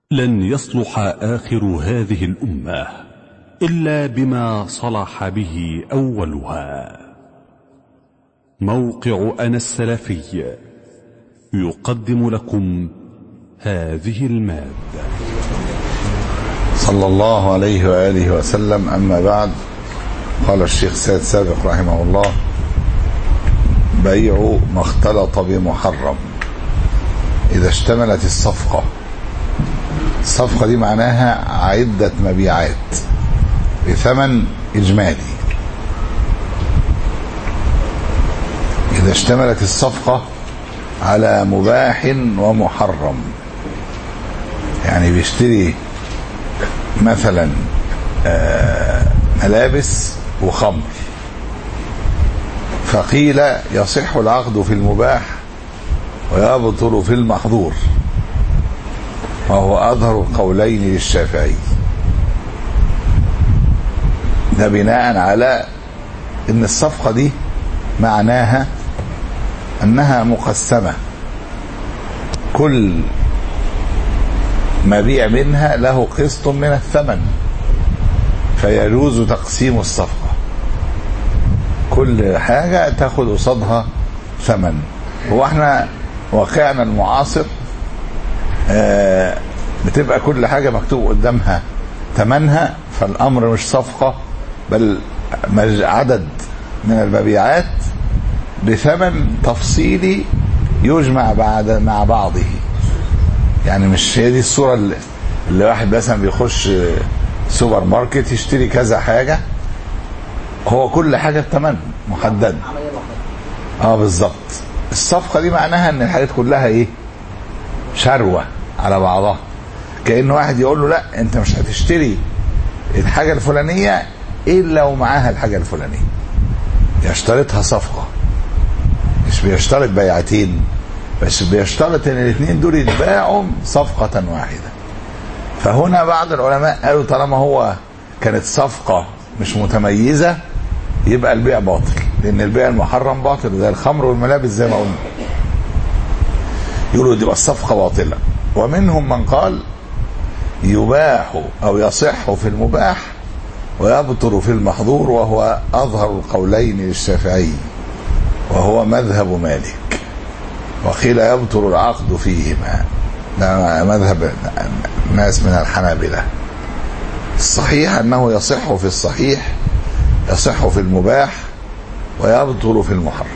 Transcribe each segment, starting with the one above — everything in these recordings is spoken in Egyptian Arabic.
لن يصلح آخر هذه الأمة إلا بما صلح به أولها موقع أنا السلفي يقدم لكم هذه المادة صلى الله عليه وآله وسلم أما بعد قال الشيخ سيد سابق رحمه الله بيع ما اختلط بمحرم إذا اشتملت الصفقة الصفقة دي معناها عدة مبيعات بثمن إجمالي إذا اشتملت الصفقة على مباح ومحرم يعني بيشتري مثلا ملابس وخمر فقيل يصح العقد في المباح ويبطل في المحظور وهو أظهر القولين للشافعي ده بناء على ان الصفقة دي معناها انها مقسمة كل مبيع منها له قسط من الثمن فيجوز تقسيم الصفقة كل حاجة تاخد قصادها ثمن هو احنا واقعنا المعاصر آه بتبقى كل حاجة مكتوب قدامها ثمنها فالامر مش صفقة بل عدد من المبيعات بثمن تفصيلي يجمع بعد مع بعضه يعني مش هي دي الصورة اللي, اللي واحد مثلا بيخش سوبر ماركت يشتري كذا حاجة هو كل حاجة بثمن محدد اه بالظبط الصفقة دي معناها ان الحاجات كلها ايه شروة على بعضها كأن واحد يقول له لا انت مش هتشتري الحاجة الفلانية الا ومعاها الحاجة الفلانية يشترطها صفقة مش بيشترط بيعتين بس بيشترط ان الاثنين دول يتباعوا صفقة واحدة فهنا بعض العلماء قالوا طالما هو كانت صفقة مش متميزة يبقى البيع باطل لان البيع المحرم باطل زي الخمر والملابس زي ما قلنا يقولوا دي الصفقة باطلة ومنهم من قال يباح او يصح في المباح ويبطل في المحظور وهو اظهر القولين للشافعي وهو مذهب مالك وقيل يبطل العقد فيهما ده مذهب ناس من الحنابلة الصحيح أنه يصح في الصحيح يصح في المباح ويبطل في المحرم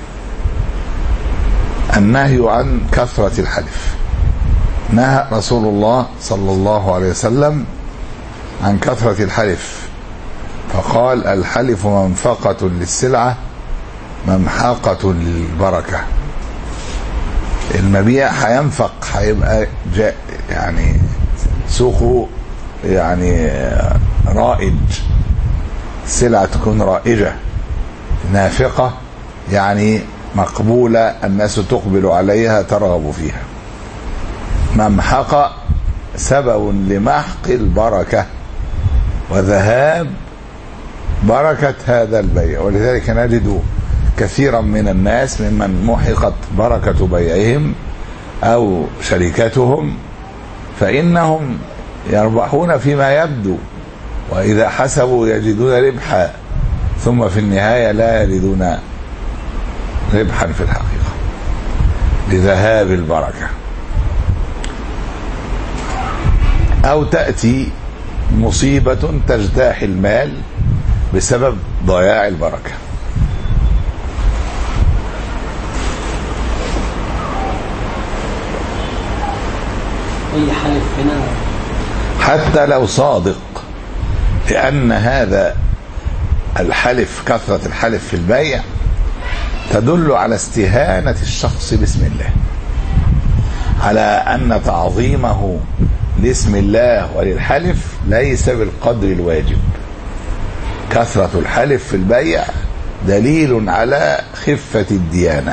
النهي عن كثرة الحلف نهى رسول الله صلى الله عليه وسلم عن كثرة الحلف فقال الحلف منفقة للسلعة ممحقة للبركة المبيع هينفق هيبقى جاء يعني سوقه يعني رائج السلعة تكون رائجة نافقة يعني مقبولة الناس تقبل عليها ترغب فيها ممحقة سبب لمحق البركة وذهاب بركة هذا البيع ولذلك نجد كثيرا من الناس ممن محقت بركة بيعهم أو شركتهم فإنهم يربحون فيما يبدو وإذا حسبوا يجدون ربحا ثم في النهاية لا يجدون ربحا في الحقيقة لذهاب البركة أو تأتي مصيبة تجتاح المال بسبب ضياع البركه اي حلف هنا حتى لو صادق لأن هذا الحلف كثرة الحلف في البيع تدل على استهانة الشخص باسم الله على أن تعظيمه لاسم الله وللحلف ليس بالقدر الواجب كثرة الحلف في البيع دليل على خفة الديانة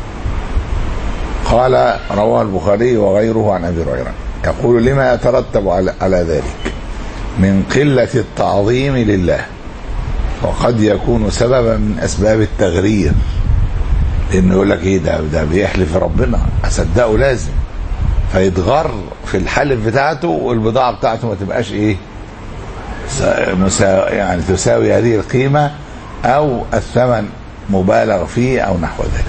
قال رواه البخاري وغيره عن ابي هريره يقول لما يترتب على, على ذلك من قله التعظيم لله وقد يكون سببا من اسباب التغرير لانه يقول لك ايه ده ده بيحلف ربنا اصدقه لازم فيتغر في الحلف بتاعته والبضاعة بتاعته ما تبقاش ايه س- مسا يعني تساوي هذه القيمة او الثمن مبالغ فيه او نحو ذلك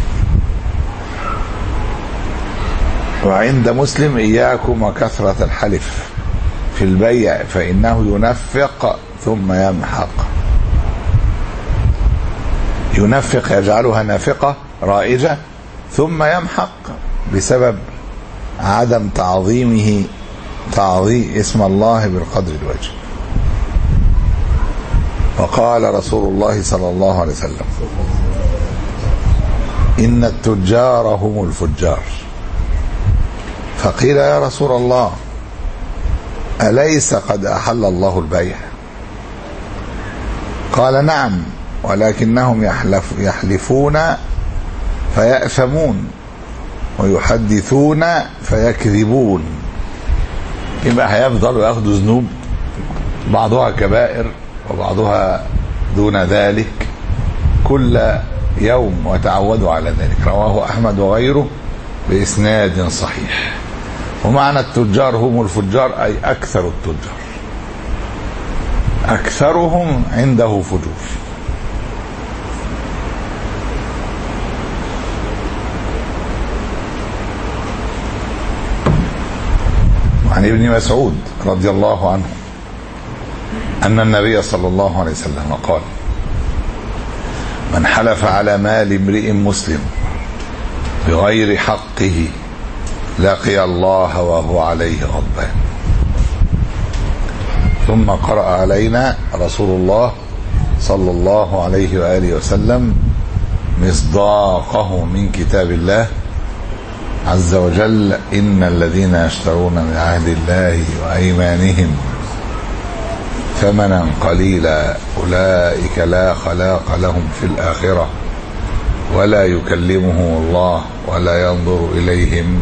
وعند مسلم اياكم وكثرة الحلف في البيع فانه ينفق ثم يمحق ينفق يجعلها نافقة رائجة ثم يمحق بسبب عدم تعظيمه تعظيم اسم الله بالقدر الواجب وقال رسول الله صلى الله عليه وسلم إن التجار هم الفجار فقيل يا رسول الله أليس قد أحل الله البيع قال نعم ولكنهم يحلف يحلفون فيأثمون ويحدثون فيكذبون يبقى هيفضلوا ياخدوا ذنوب بعضها كبائر وبعضها دون ذلك كل يوم وتعودوا على ذلك رواه أحمد وغيره بإسناد صحيح ومعنى التجار هم الفجار أي أكثر التجار أكثرهم عنده فجور عن ابن مسعود رضي الله عنه أن النبي صلى الله عليه وسلم قال من حلف على مال امرئ مسلم بغير حقه لقي الله وهو عليه غضبان ثم قرأ علينا رسول الله صلى الله عليه وآله وسلم مصداقه من كتاب الله عز وجل إن الذين يشترون من عهد الله وأيمانهم ثمنا قليلا أولئك لا خلاق لهم في الآخرة ولا يكلمهم الله ولا ينظر إليهم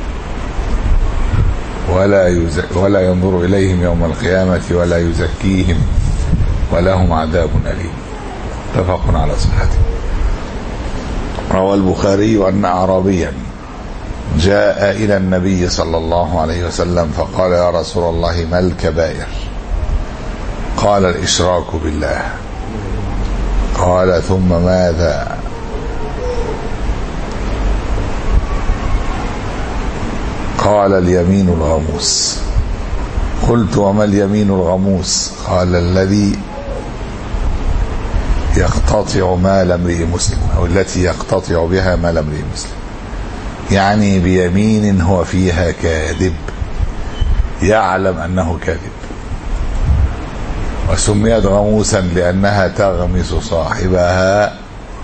ولا يز... ولا ينظر إليهم يوم القيامة ولا يزكيهم ولهم عذاب أليم متفق على صحته روى البخاري أن أعرابيا جاء إلى النبي صلى الله عليه وسلم فقال يا رسول الله ما الكبائر قال الإشراك بالله قال ثم ماذا قال اليمين الغموس قلت وما اليمين الغموس قال الذي يقتطع مال امرئ مسلم او التي يقتطع بها مال امرئ مسلم يعني بيمين هو فيها كاذب يعلم انه كاذب وسميت غموسا لانها تغمس صاحبها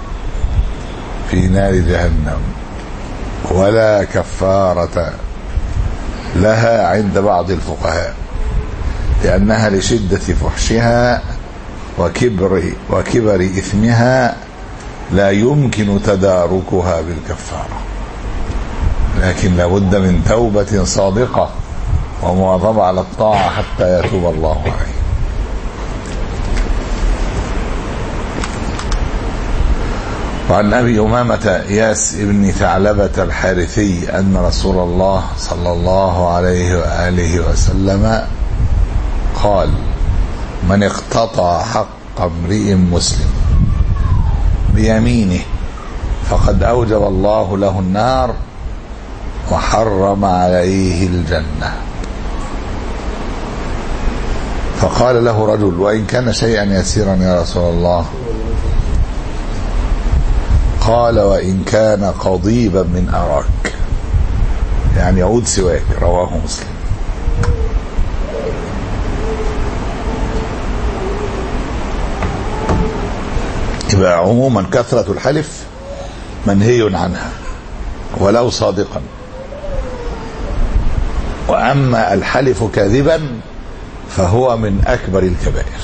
في نار جهنم ولا كفاره لها عند بعض الفقهاء لأنها لشدة فحشها وكبر وكبر إثمها لا يمكن تداركها بالكفارة لكن لابد من توبة صادقة ومواظبة على الطاعة حتى يتوب الله عليه وعن ابي امامه اياس بن ثعلبه الحارثي ان رسول الله صلى الله عليه واله وسلم قال من اقتطع حق امرئ مسلم بيمينه فقد اوجب الله له النار وحرم عليه الجنه فقال له رجل وان كان شيئا يسيرا يا رسول الله قال وإن كان قضيبا من أراك يعني يعود سواك رواه مسلم يبقى عموما كثرة الحلف منهي عنها ولو صادقا وأما الحلف كاذبا فهو من أكبر الكبائر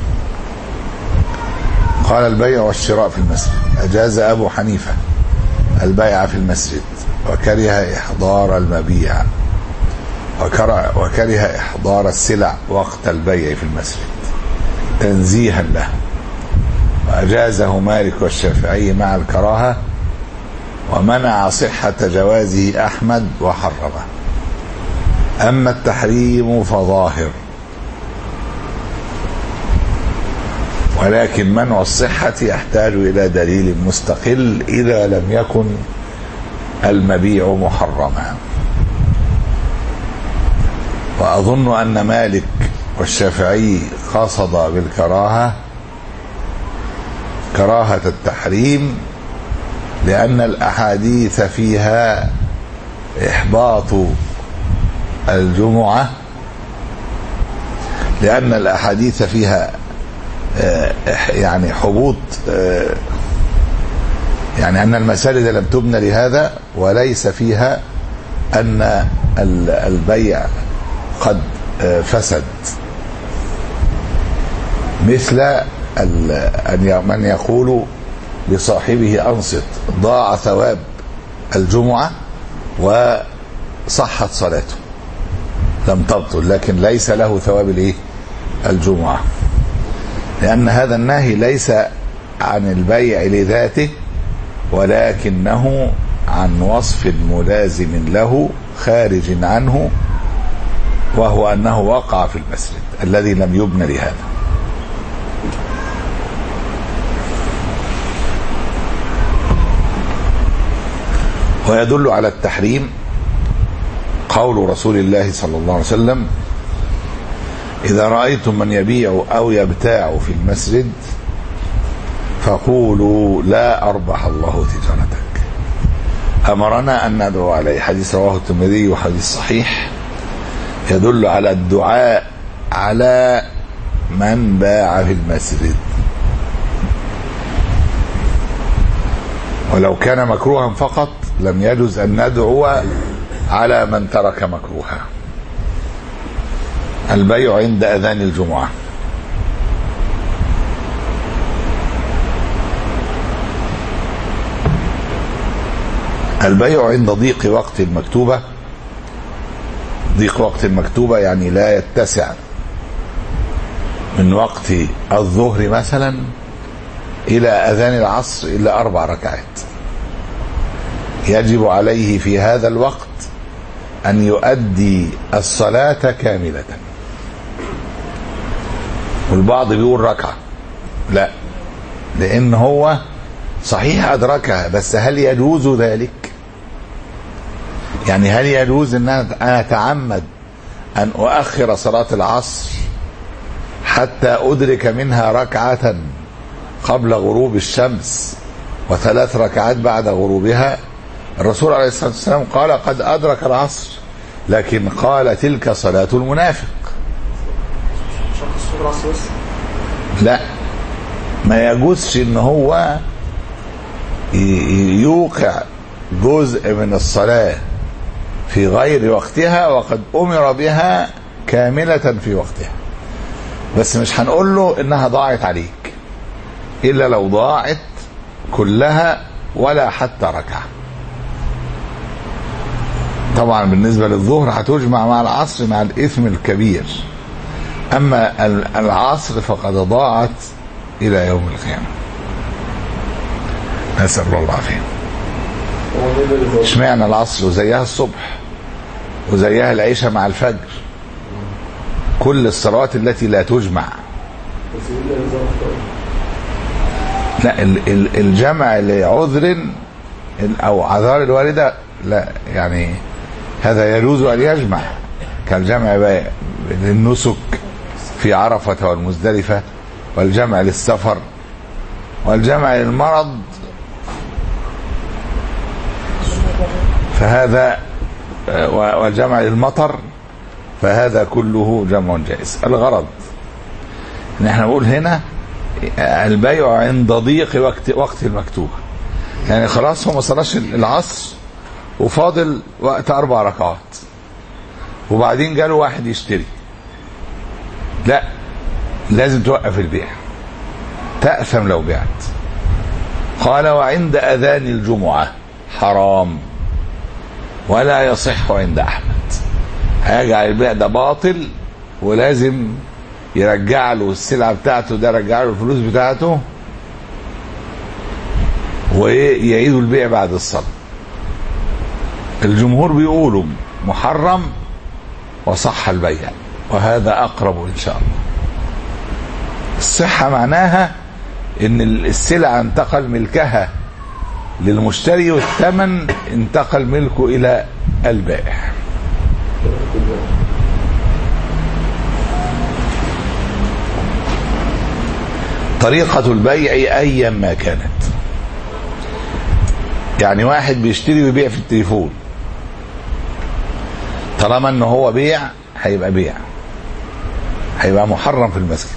قال البيع والشراء في المسجد أجاز أبو حنيفة البيع في المسجد وكره إحضار المبيع وكره, وكره إحضار السلع وقت البيع في المسجد تنزيها له وأجازه مالك والشافعي مع الكراهة ومنع صحة جوازه أحمد وحرمه أما التحريم فظاهر ولكن منع الصحة يحتاج إلى دليل مستقل إذا لم يكن المبيع محرما وأظن أن مالك والشافعي قصد بالكراهة كراهة التحريم لأن الأحاديث فيها إحباط الجمعة لأن الأحاديث فيها يعني حبوط يعني أن المساجد لم تبنى لهذا وليس فيها أن البيع قد فسد مثل من يقول لصاحبه أنصت ضاع ثواب الجمعة وصحت صلاته لم تبطل لكن ليس له ثواب الايه الجمعة لأن هذا النهي ليس عن البيع لذاته ولكنه عن وصف ملازم له خارج عنه وهو أنه وقع في المسجد الذي لم يبنى لهذا ويدل على التحريم قول رسول الله صلى الله عليه وسلم إذا رأيتم من يبيع أو يبتاع في المسجد فقولوا لا أربح الله تجارتك أمرنا أن ندعو عليه حديث رواه الترمذي وحديث صحيح يدل على الدعاء على من باع في المسجد ولو كان مكروها فقط لم يجوز أن ندعو على من ترك مكروها البيع عند أذان الجمعة البيع عند ضيق وقت المكتوبة ضيق وقت المكتوبة يعني لا يتسع من وقت الظهر مثلا إلى أذان العصر إلا أربع ركعات يجب عليه في هذا الوقت أن يؤدي الصلاة كاملة والبعض بيقول ركعة لا لأن هو صحيح أدركها بس هل يجوز ذلك يعني هل يجوز أن أنا أتعمد أن أؤخر صلاة العصر حتى أدرك منها ركعة قبل غروب الشمس وثلاث ركعات بعد غروبها الرسول عليه الصلاة والسلام قال قد أدرك العصر لكن قال تلك صلاة المنافق لا ما يجوزش ان هو يوقع جزء من الصلاة في غير وقتها وقد أمر بها كاملة في وقتها بس مش هنقول له انها ضاعت عليك الا لو ضاعت كلها ولا حتى ركعه طبعا بالنسبة للظهر هتجمع مع العصر مع الإثم الكبير أما العصر فقد ضاعت إلى يوم القيامة نسأل الله العافية اشمعنى العصر وزيها الصبح وزيها العشاء مع الفجر كل الصلوات التي لا تجمع لا الجمع لعذر او اعذار الوالده لا يعني هذا يجوز ان يجمع كالجمع للنسك في عرفه والمزدلفه والجمع للسفر والجمع للمرض فهذا والجمع للمطر فهذا كله جمع جائز الغرض ان احنا نقول هنا البيع عند ضيق وقت وقت المكتوبه يعني خلاص هو ما صلاش العصر وفاضل وقت اربع ركعات وبعدين جاله واحد يشتري لا لازم توقف البيع تأثم لو بعت قال وعند أذان الجمعة حرام ولا يصح عند أحمد هيجعل البيع ده باطل ولازم يرجع له السلعة بتاعته ده يرجع له الفلوس بتاعته ويعيدوا البيع بعد الصلاة الجمهور بيقولوا محرم وصح البيع وهذا اقرب ان شاء الله الصحة معناها ان السلعة انتقل ملكها للمشتري والثمن انتقل ملكه الى البائع طريقة البيع ايا ما كانت يعني واحد بيشتري ويبيع في التليفون طالما ان هو بيع هيبقى بيع هيبقى محرم في المسجد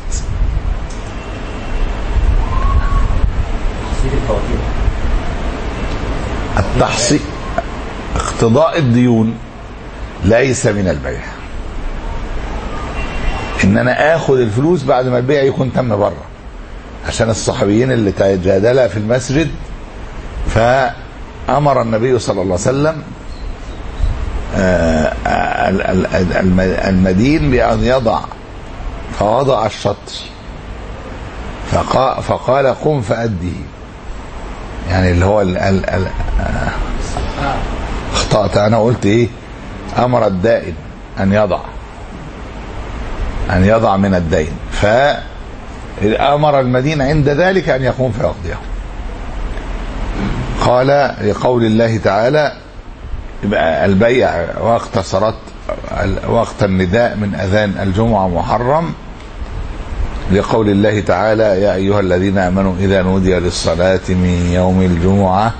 التحصيل اقتضاء الديون ليس من البيع ان انا اخد الفلوس بعد ما البيع يكون تم بره عشان الصحابيين اللي تجادلا في المسجد فامر النبي صلى الله عليه وسلم آه، ال- ال- الم- المدين بان يضع فوضع الشطر فقا- فقال قم فأده يعني اللي هو ال ال ال آه، اخطأت انا قلت ايه امر الدائن ان يضع ان يضع من الدين فامر المدين عند ذلك ان يقوم فيقضيه قال لقول الله تعالى يبقى البيع وقت صلاة وقت النداء من اذان الجمعه محرم لقول الله تعالى يا ايها الذين امنوا اذا نودي للصلاه من يوم الجمعه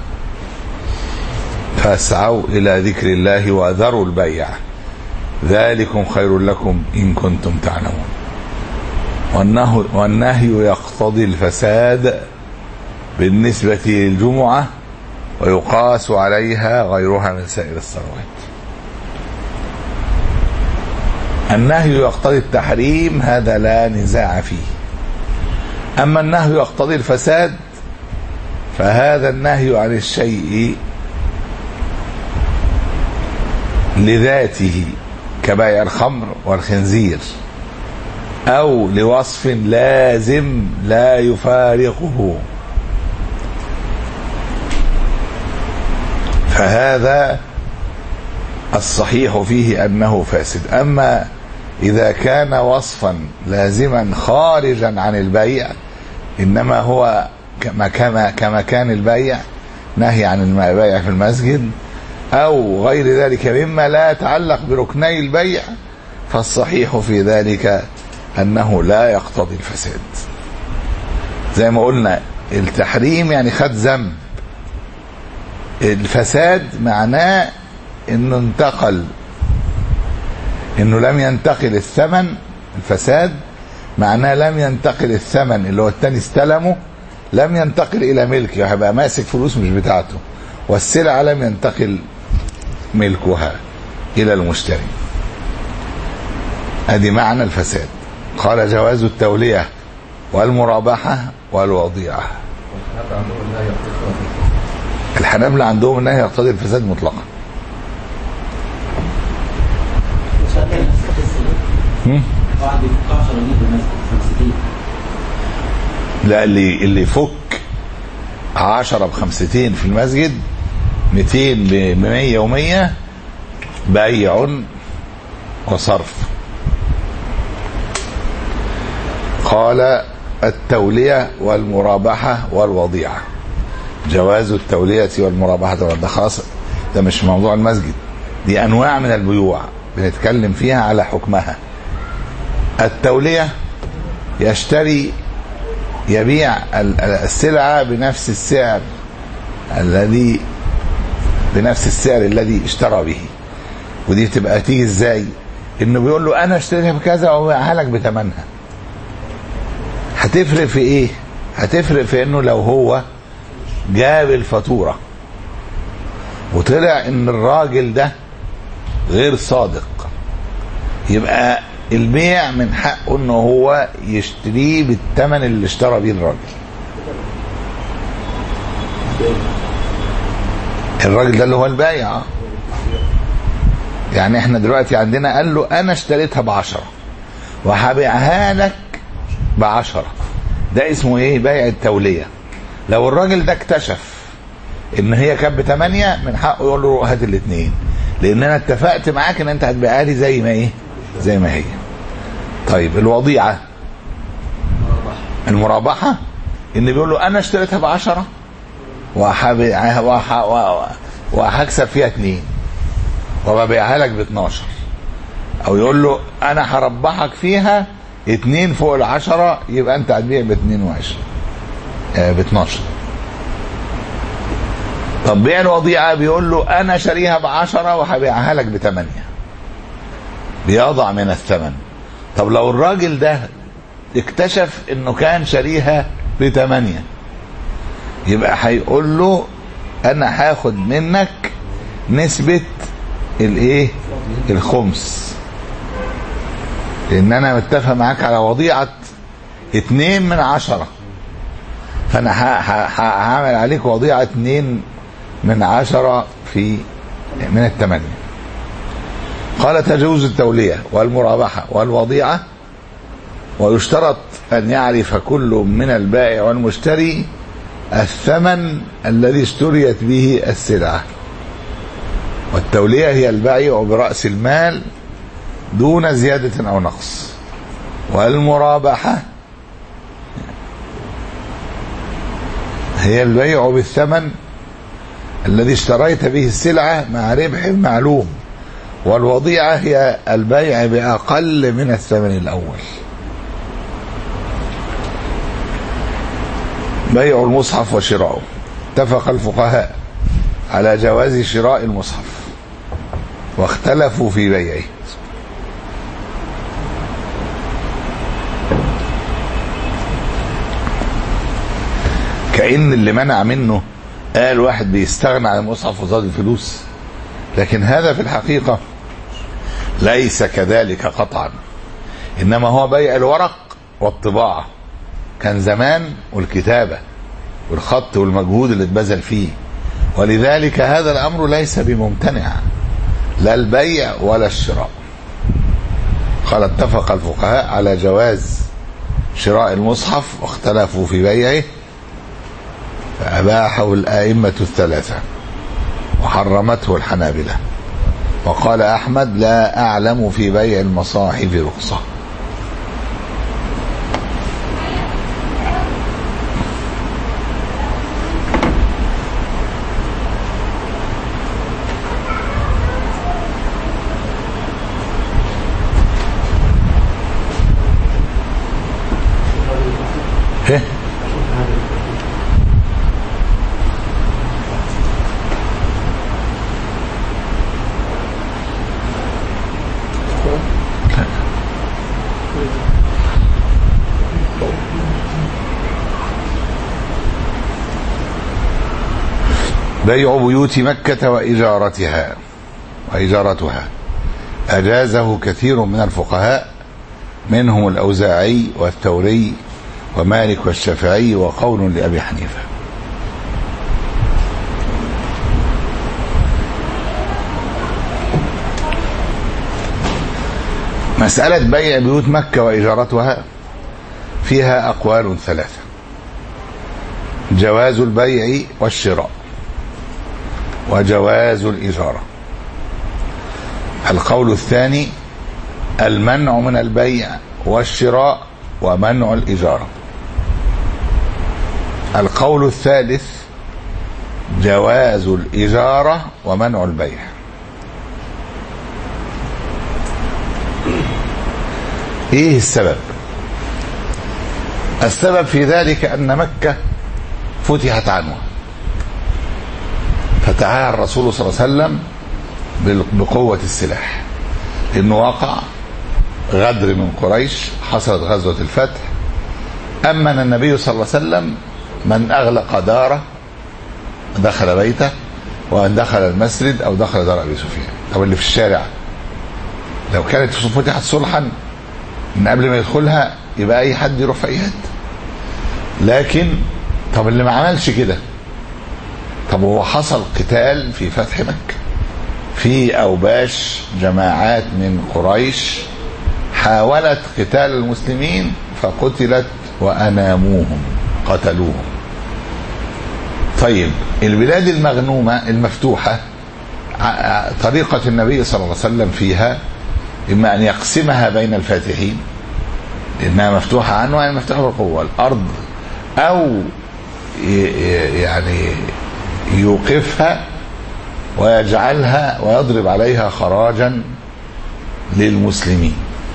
فاسعوا الى ذكر الله وذروا البيع ذلكم خير لكم ان كنتم تعلمون والنهي, والنهي يقتضي الفساد بالنسبه للجمعه ويقاس عليها غيرها من سائر الصلوات النهي يقتضي التحريم هذا لا نزاع فيه اما النهي يقتضي الفساد فهذا النهي عن الشيء لذاته كبيع الخمر والخنزير او لوصف لازم لا يفارقه فهذا الصحيح فيه انه فاسد اما اذا كان وصفا لازما خارجا عن البيع انما هو كما كما كمكان البيع نهي عن البيع في المسجد او غير ذلك مما لا يتعلق بركني البيع فالصحيح في ذلك انه لا يقتضي الفساد زي ما قلنا التحريم يعني خد ذنب الفساد معناه انه انتقل انه لم ينتقل الثمن الفساد معناه لم ينتقل الثمن اللي هو التاني استلمه لم ينتقل الى ملكه هيبقى ماسك فلوس مش بتاعته والسلعه لم ينتقل ملكها الى المشتري ادي معنى الفساد قال جواز التوليه والمرابحه والوضيعه الحنابلة عندهم النهي يقتضي الفساد مطلقا هم؟ واحد بيفكرش رميد المسجد 50 لا اللي اللي يفك 10 ب 50 في المسجد 200 ب 100 و100 بيع وصرف قال التولية والمرابحة والوضيعة جواز التولية والمرابحة والوضيعة ده خلاص ده مش موضوع المسجد دي أنواع من البيوع بنتكلم فيها على حكمها التولية يشتري يبيع ال- ال- السلعة بنفس السعر الذي بنفس السعر الذي اشترى به ودي تبقى تيجي ازاي انه بيقول له انا اشتريتها بكذا وابيعها لك بثمنها هتفرق في ايه هتفرق في انه لو هو جاب الفاتورة وطلع ان الراجل ده غير صادق يبقى البيع من حقه انه هو يشتريه بالثمن اللي اشترى بيه الراجل الراجل ده اللي هو البايع آه. يعني احنا دلوقتي عندنا قال له انا اشتريتها بعشرة وهبيعها لك بعشرة ده اسمه ايه بيع التولية لو الراجل ده اكتشف ان هي كانت بثمانية من حقه يقول له هات الاثنين لان انا اتفقت معاك ان انت هتبيعها لي زي ما ايه زي ما هي طيب الوضيعة المرابحة ان بيقول له انا اشتريتها بعشرة وهبيعها وح- و- وهكسب فيها اتنين وببيعها لك ب 12 او يقول له انا هربحك فيها اتنين فوق العشرة يبقى انت هتبيع ب 22 آه ب 12 طب بيع الوضيعة بيقول له انا شاريها بعشرة وهبيعها لك بثمانية بيضع من الثمن طب لو الراجل ده اكتشف انه كان شاريها بثمانية يبقى هيقول له انا هاخد منك نسبة الايه الخمس لان انا متفق معاك على وضيعة اتنين من عشرة فانا ه- ه- ه- هعمل عليك وضيعة اتنين من عشرة في من الثمانية قال تجوز التولية والمرابحة والوضيعة ويشترط أن يعرف كل من البائع والمشتري الثمن الذي اشتريت به السلعة والتولية هي البيع برأس المال دون زيادة أو نقص والمرابحة هي البيع بالثمن الذي اشتريت به السلعة مع ربح معلوم والوضيعة هي البيع بأقل من الثمن الأول بيع المصحف وشراؤه اتفق الفقهاء على جواز شراء المصحف واختلفوا في بيعه كأن اللي منع منه قال واحد بيستغنى عن المصحف وزاد الفلوس لكن هذا في الحقيقة ليس كذلك قطعا إنما هو بيع الورق والطباعة كان زمان والكتابة والخط والمجهود اللي اتبذل فيه ولذلك هذا الأمر ليس بممتنع لا البيع ولا الشراء قال اتفق الفقهاء على جواز شراء المصحف واختلفوا في بيعه فأباحه الآئمة الثلاثة وحرمته الحنابلة وقال أحمد لا أعلم في بيع المصاحف رخصة ايه بيع بيوت مكة وإجارتها وإجارتها أجازه كثير من الفقهاء منهم الأوزاعي والثوري ومالك والشافعي وقول لأبي حنيفة مسألة بيع بيوت مكة وإجارتها فيها أقوال ثلاثة جواز البيع والشراء وجواز الإجارة القول الثاني المنع من البيع والشراء ومنع الإجارة القول الثالث جواز الإجارة ومنع البيع ايه السبب السبب في ذلك ان مكة فتحت عنه فتحها الرسول صلى الله عليه وسلم بقوة السلاح انه وقع غدر من قريش حصلت غزوة الفتح أمن النبي صلى الله عليه وسلم من أغلق داره دخل بيته وأن دخل المسجد أو دخل دار أبي سفيان أو اللي في الشارع لو كانت فتحت صلحا من قبل ما يدخلها يبقى أي حد يروح في أي حتة لكن طب اللي ما عملش كده طب هو حصل قتال في فتح مكة في أوباش جماعات من قريش حاولت قتال المسلمين فقتلت وأناموهم قتلوهم طيب البلاد المغنومة المفتوحة طريقة النبي صلى الله عليه وسلم فيها إما أن يقسمها بين الفاتحين لأنها مفتوحة عنه يعني مفتوحة بالقوة الأرض أو يعني يوقفها ويجعلها ويضرب عليها خراجا للمسلمين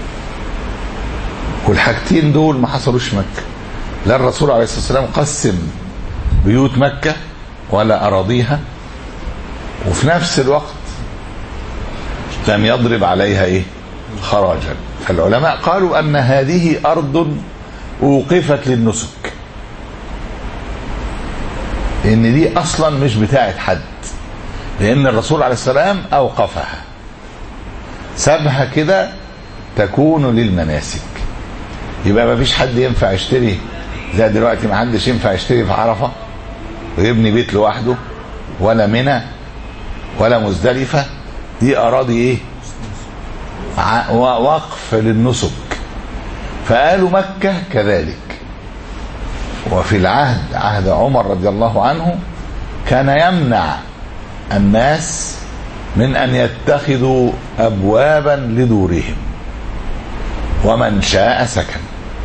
والحاجتين دول ما حصلوش مكة لا الرسول عليه الصلاة والسلام قسم بيوت مكة ولا أراضيها وفي نفس الوقت لم يضرب عليها ايه خراجا فالعلماء قالوا ان هذه ارض اوقفت للنسك ان دي اصلا مش بتاعت حد لان الرسول عليه السلام اوقفها سابها كده تكون للمناسك يبقى ما فيش حد ينفع يشتري زي دلوقتي ما حدش ينفع يشتري في عرفه ويبني بيت لوحده ولا منى ولا مزدلفه دي اراضي ايه وقف للنسك فقالوا مكه كذلك وفي العهد عهد عمر رضي الله عنه كان يمنع الناس من ان يتخذوا ابوابا لدورهم ومن شاء سكن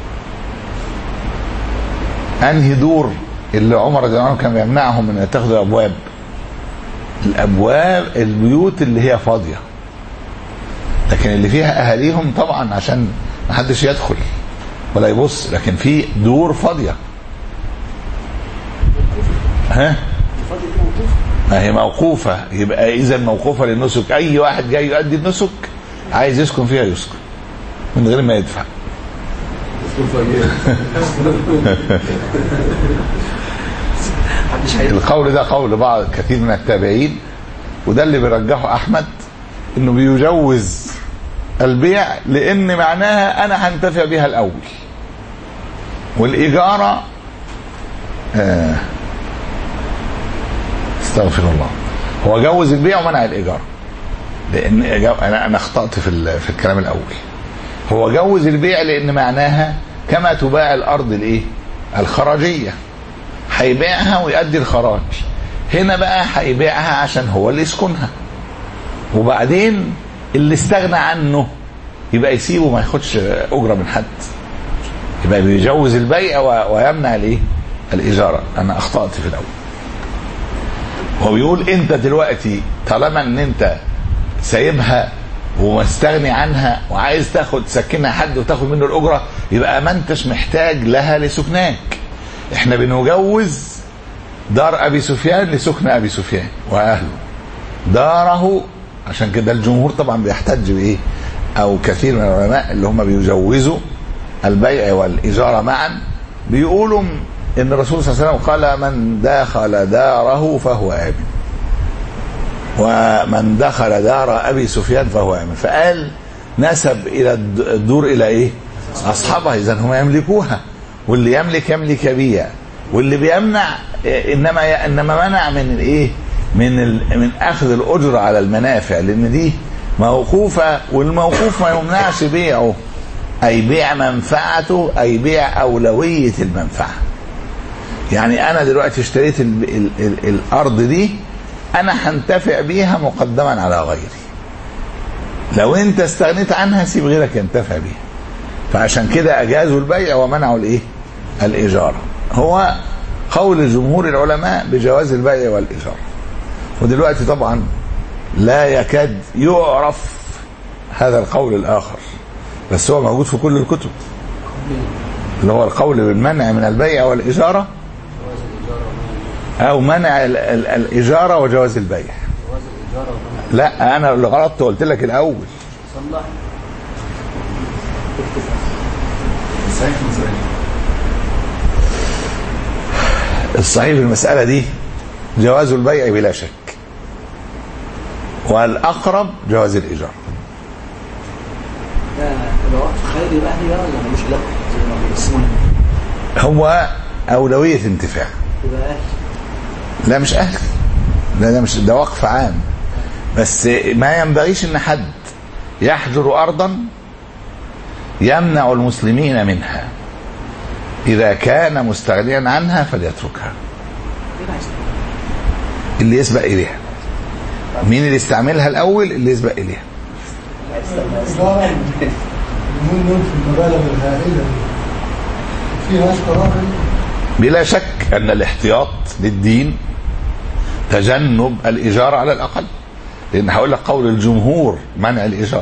انهي دور اللي عمر رضي الله عنه كان يمنعهم من ان يتخذوا ابواب الابواب البيوت اللي هي فاضيه لكن اللي فيها اهاليهم طبعا عشان ما حدش يدخل ولا يبص لكن في دور فاضيه ها ما هي موقوفة يبقى إذا موقوفة للنسك أي واحد جاي يؤدي النسك عايز يسكن فيها يسكن من غير ما يدفع القول ده قول بعض كثير من التابعين وده اللي بيرجحه احمد انه بيجوز البيع لان معناها انا هنتفع بها الاول والاجاره آه استغفر الله هو جوز البيع ومنع الايجار لان انا انا اخطات في في الكلام الاول هو جوز البيع لان معناها كما تباع الارض الايه الخراجيه هيبيعها ويؤدي الخراج هنا بقى هيبيعها عشان هو اللي يسكنها وبعدين اللي استغنى عنه يبقى يسيبه ما ياخدش اجره من حد يبقى بيجوز البيع ويمنع الايه الاجاره انا اخطات في الاول هو بيقول انت دلوقتي طالما ان انت سايبها ومستغني عنها وعايز تاخد تسكنها حد وتاخد منه الاجره يبقى ما انتش محتاج لها لسكناك احنا بنجوز دار ابي سفيان لسكن ابي سفيان واهله داره عشان كده الجمهور طبعا بيحتج بايه او كثير من العلماء اللي هم بيجوزوا البيع والاجاره معا بيقولوا ان الرسول صلى الله عليه وسلم قال من دخل داره فهو امن ومن دخل دار ابي سفيان فهو امن فقال نسب الى الدور الى ايه اصحابها اذا هم يملكوها واللي يملك يملك يبيع واللي بيمنع انما انما منع من الايه من ال من اخذ الاجره على المنافع لان دي موقوفه والموقوف ما يمنعش بيعه اي بيع منفعته اي بيع اولويه المنفعه يعني انا دلوقتي اشتريت ال ال ال الارض دي انا هنتفع بيها مقدما على غيري لو انت استغنيت عنها سيب غيرك ينتفع بيها فعشان كده اجازوا البيع ومنعوا الايه الاجاره هو قول جمهور العلماء بجواز البيع والاجاره ودلوقتي طبعا لا يكاد يعرف هذا القول الاخر بس هو موجود في كل الكتب اللي هو القول بالمنع من البيع والاجاره او منع ال ال الاجاره وجواز البيع لا انا اللي غلطت قلت لك الاول صلح الصحيح في المساله دي جواز البيع بلا شك والاقرب جواز الايجار ده يبقى وقف خيري يبقى اهلي بقى ولا ملوش علاقه زي ما بيقسمونا هو اولويه انتفاع يبقى اهلي لا مش اهلي لا ده مش ده وقف عام بس ما ينبغيش ان حد يحجر ارضا يمنع المسلمين منها اذا كان مستغنيا عنها فليتركها يبقى عايز اللي يسبق اليها مين اللي استعملها الاول اللي يسبق اليها إدارة اليومين دول في المبالغ الهائلة دي فيهاش قرار بلا شك أن الاحتياط للدين تجنب الإيجار على الأقل لأن هقول لك قول الجمهور منع الإيجار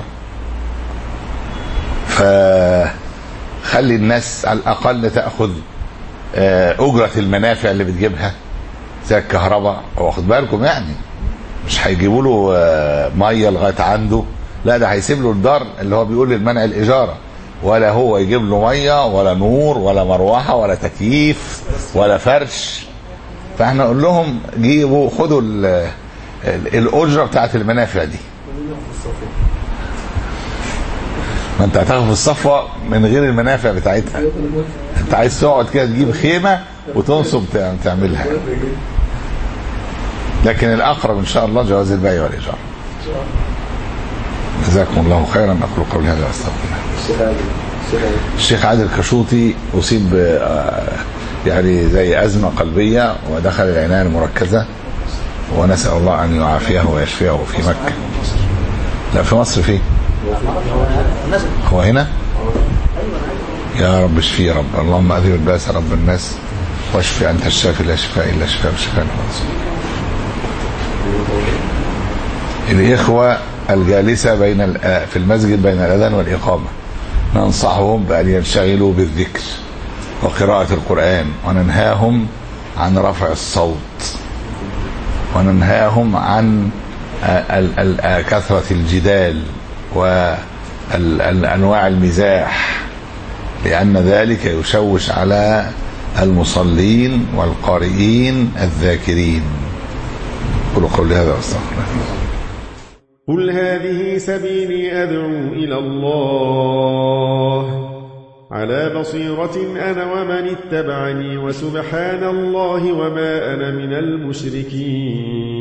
فخلي الناس على الأقل تأخذ آه، أجرة المنافع اللي بتجيبها زي الكهرباء واخد بالكم يعني مش هيجيبوا له آه، ميه لغايه عنده لا ده هيسيب له الدار اللي هو بيقول للمنع الاجاره ولا هو يجيب له ميه ولا نور ولا مروحه ولا تكييف ولا فرش فاحنا نقول لهم جيبوا خدوا ال- ال- الاجره بتاعت المنافع دي ما انت هتاخد في الصفوه من غير المنافع بتاعتها انت عايز تقعد كده تجيب خيمه وتنصب تع- تعملها لكن الاقرب ان شاء الله جواز البيع والايجار جزاكم الله خيرا اقول قولي هذا واستغفر الله الشيخ عادل كشوطي اصيب آه، يعني زي ازمه قلبيه ودخل العنايه المركزه ونسال الله ان يعافيه ويشفيه في مكه لا في مصر فين نزل هو هنا يا رب اشفي يا رب اللهم اذهب الباس رب الناس واشفي انت الشافي لا شفاء الا شفاء شفاء الاخوه الجالسه بين الآ- في المسجد بين الاذان والاقامه ننصحهم بان ينشغلوا بالذكر وقراءه القران وننهاهم عن رفع الصوت وننهاهم عن ال- ال- ال- كثره الجدال وانواع المزاح لان ذلك يشوش على المصلين والقارئين الذاكرين قولوا قولي هذا واستغفر الله قل هذه سبيلي أدعو إلى الله على بصيرة أنا ومن اتبعني وسبحان الله وما أنا من المشركين